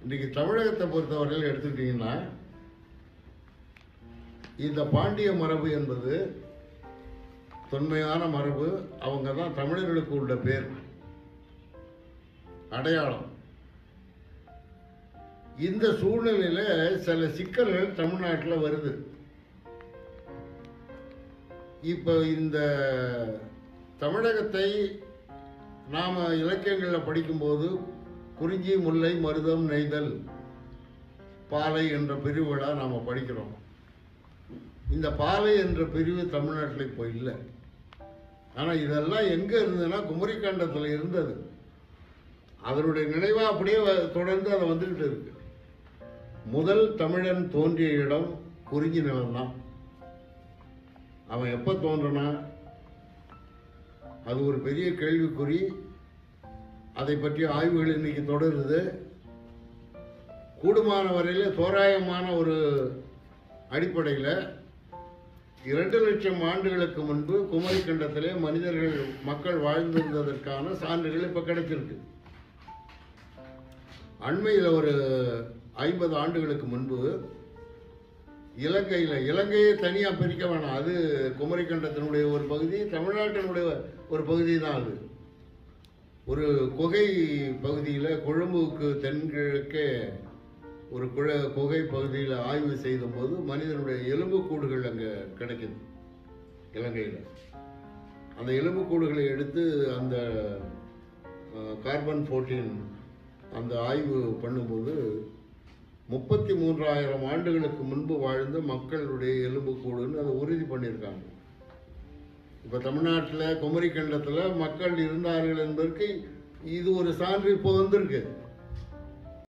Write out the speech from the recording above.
இன்னைக்கு தமிழகத்தை பொறுத்தவரையில் எடுத்துக்கிட்டிங்கன்னா இந்த பாண்டிய மரபு என்பது தொன்மையான மரபு அவங்க தான் தமிழர்களுக்கு உள்ள பேர் அடையாளம் இந்த சூழ்நிலையில சில சிக்கல்கள் தமிழ்நாட்டில் வருது இப்போ இந்த தமிழகத்தை நாம் இலக்கியங்களில் படிக்கும்போது குறிஞ்சி முல்லை மருதம் நெய்தல் பாலை என்ற பிரிவுகளா நாம் படிக்கிறோம் இந்த பாலை என்ற பிரிவு தமிழ்நாட்டில் இப்போ இல்லை ஆனால் இதெல்லாம் எங்கே இருந்ததுன்னா குமரிக்கண்டத்தில் இருந்தது அதனுடைய நினைவாக அப்படியே வ- தொடர்ந்து அதை வந்துக்கிட்டு இருக்கு முதல் தமிழன் தோன்றிய இடம் குறிஞ்சி நிலம்தான் அவன் எப்போ தோன்றினா அது ஒரு பெரிய கேள்விக்குறி அதை பற்றிய ஆய்வுகள் இன்னைக்கு தொடருது கூடுமான வரையில் தோராயமான ஒரு அடிப்படையில் இரண்டு லட்சம் ஆண்டுகளுக்கு முன்பு குமரி கண்டத்திலே மனிதர்கள் மக்கள் வாழ்ந்திருந்ததற்கான சான்றுகள் இப்போ கிடைச்சிருக்கு அண்மையில் ஒரு ஐம்பது ஆண்டுகளுக்கு முன்பு இலங்கையில் இலங்கையை தனியாக பிரிக்க வேணாம் அது குமரி கண்டத்தினுடைய ஒரு பகுதி தமிழ்நாட்டினுடைய ஒரு பகுதி தான் அது ஒரு குகை பகுதியில் கொழும்புக்கு தென்கிழக்கே ஒரு குழ குகை பகுதியில் ஆய்வு செய்தபோது மனிதனுடைய எலும்புக்கூடுகள் அங்கே கிடைக்குது இலங்கையில் அந்த எலும்புக்கூடுகளை எடுத்து அந்த கார்பன் ஃபோர்டீன் அந்த ஆய்வு பண்ணும்போது முப்பத்தி மூன்றாயிரம் ஆண்டுகளுக்கு முன்பு வாழ்ந்த மக்களுடைய எலும்புக்கூடுன்னு அதை உறுதி பண்ணியிருக்காங்க இப்போ தமிழ்நாட்டில் குமரி கண்டத்தில் மக்கள் இருந்தார்கள் என்பதற்கு இது ஒரு சான்று இப்போ வந்திருக்கு